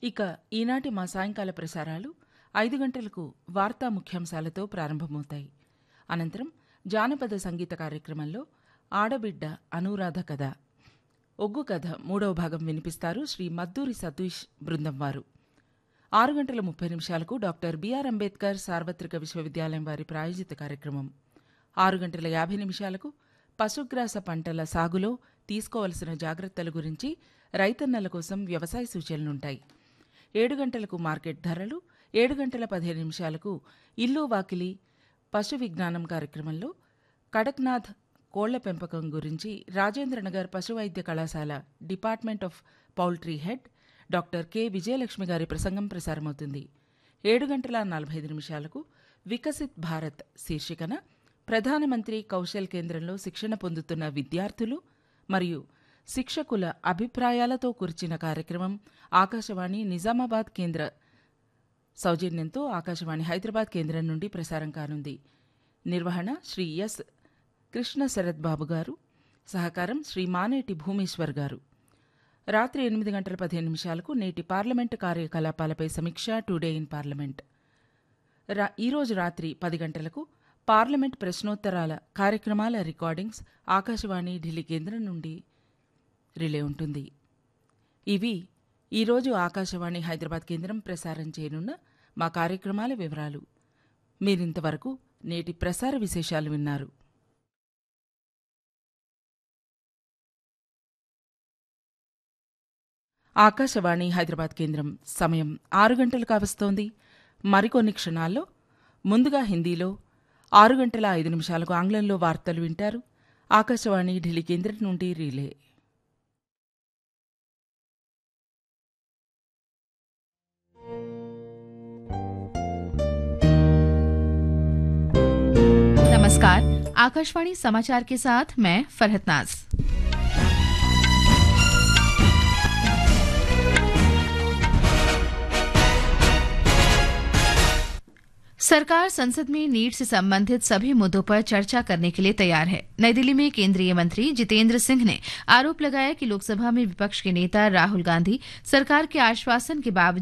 ఇక ఈనాటి మా సాయంకాల ప్రసారాలు ఐదు గంటలకు వార్తా ముఖ్యాంశాలతో ప్రారంభమవుతాయి అనంతరం జానపద సంగీత కార్యక్రమంలో ఆడబిడ్డ అనురాధ కథ ఒగ్గు కథ మూడవ భాగం వినిపిస్తారు శ్రీ మద్దూరి సతీష్ బృందం వారు ఆరు గంటల ముప్పై నిమిషాలకు డాక్టర్ బిఆర్ అంబేద్కర్ సార్వత్రిక విశ్వవిద్యాలయం వారి ప్రాయోజిత కార్యక్రమం ఆరు గంటల యాభై నిమిషాలకు పశుగ్రాస పంటల సాగులో తీసుకోవలసిన జాగ్రత్తల గురించి రైతన్నల కోసం వ్యవసాయ సూచనలుంటాయి ఏడు గంటలకు మార్కెట్ ధరలు ఏడు గంటల పదిహేను నిమిషాలకు ఇల్లు వాకిలి పశు విజ్ఞానం కార్యక్రమంలో కడక్నాథ్ కోళ్ల పెంపకం గురించి రాజేంద్రనగర్ పశు వైద్య కళాశాల department of poultry head doctor K Vijayalakshmi గారి ప్రసంగం ప్రసారమవుతుంది ఏడు గంటల నలభై ఐదు నిమిషాలకు వికసిత్ భారత్ శీర్షికన ప్రధానమంత్రి కౌశల్ కేంద్రంలో శిక్షణ పొందుతున్న విద్యార్థులు మరియు శిక్షకుల అభిప్రాయాలతో కూర్చిన కార్యక్రమం ఆకాశవాణి నిజామాబాద్ కేంద్ర సౌజన్యంతో ఆకాశవాణి హైదరాబాద్ కేంద్రం నుండి ప్రసారం కానుంది నిర్వహణ శ్రీ ఎస్ కృష్ణ శరత్ బాబు గారు సహకారం శ్రీ మానేటి భూమేశ్వర్ గారు రాత్రి ఎనిమిది గంటల పదిహేను నిమిషాలకు నేటి పార్లమెంటు కార్యకలాపాలపై సమీక్ష టుడే ఇన్ పార్లమెంట్ రా ఈరోజు రాత్రి పది గంటలకు పార్లమెంట్ ప్రశ్నోత్తరాల కార్యక్రమాల రికార్డింగ్స్ ఆకాశవాణి ఢిల్లీ కేంద్రం నుండి రిలే ఉంటుంది ఇవి ఈరోజు ఆకాశవాణి హైదరాబాద్ కేంద్రం ప్రసారం చేయనున్న మా కార్యక్రమాల వివరాలు మీరింతవరకు నేటి ప్రసార విశేషాలు విన్నారు ఆకాశవాణి హైదరాబాద్ కేంద్రం సమయం ఆరు గంటలు కావస్తోంది మరికొన్ని క్షణాల్లో ముందుగా హిందీలో ఆరు గంటల ఐదు నిమిషాలకు ఆంగ్లంలో వార్తలు వింటారు ఆకాశవాణి ఢిల్లీ కేంద్రం నుండి రీలే नमस्कार आकाशवाणी समाचार के साथ मैं फरहत नाज सरकार संसद में नीट से संबंधित सभी मुद्दों पर चर्चा करने के लिए तैयार है नई दिल्ली में केंद्रीय मंत्री जितेंद्र सिंह ने आरोप लगाया कि लोकसभा में विपक्ष के नेता राहुल गांधी सरकार के आश्वासन के बावजूद